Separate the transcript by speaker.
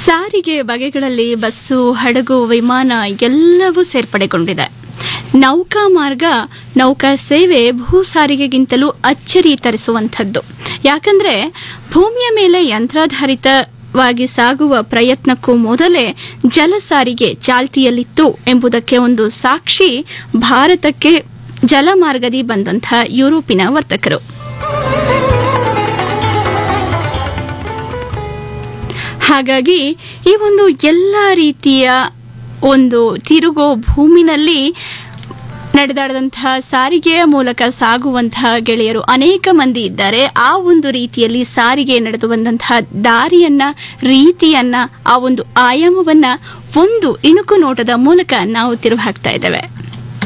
Speaker 1: ಸಾರಿಗೆ ಬಗೆಗಳಲ್ಲಿ ಬಸ್ಸು ಹಡಗು ವಿಮಾನ ಎಲ್ಲವೂ ಸೇರ್ಪಡೆಗೊಂಡಿದೆ ನೌಕಾ ಮಾರ್ಗ ನೌಕಾ ಸೇವೆ ಭೂ ಸಾರಿಗೆಗಿಂತಲೂ ಅಚ್ಚರಿ ತರಿಸುವಂಥದ್ದು ಯಾಕಂದ್ರೆ ಭೂಮಿಯ ಮೇಲೆ ಯಂತ್ರಾಧಾರಿತವಾಗಿ ಸಾಗುವ ಪ್ರಯತ್ನಕ್ಕೂ ಮೊದಲೇ ಜಲ ಸಾರಿಗೆ ಚಾಲ್ತಿಯಲ್ಲಿತ್ತು ಎಂಬುದಕ್ಕೆ ಒಂದು ಸಾಕ್ಷಿ ಭಾರತಕ್ಕೆ ಜಲಮಾರ್ಗದಿ ಬಂದಂತಹ ಯುರೋಪಿನ ವರ್ತಕರು ಹಾಗಾಗಿ ಈ ಒಂದು ಎಲ್ಲ ರೀತಿಯ ಒಂದು ತಿರುಗೋ ಭೂಮಿನಲ್ಲಿ ನಡೆದಾಡದಂತಹ ಸಾರಿಗೆಯ ಮೂಲಕ ಸಾಗುವಂತಹ ಗೆಳೆಯರು ಅನೇಕ ಮಂದಿ ಇದ್ದಾರೆ ಆ ಒಂದು ರೀತಿಯಲ್ಲಿ ಸಾರಿಗೆ ನಡೆದು ಬಂದಂತಹ ದಾರಿಯನ್ನ ರೀತಿಯನ್ನ ಆ ಒಂದು ಆಯಾಮವನ್ನ ಒಂದು ಇಣುಕು ನೋಟದ ಮೂಲಕ ನಾವು ತಿರುವು ಹಾಕ್ತಾ ಇದ್ದೇವೆ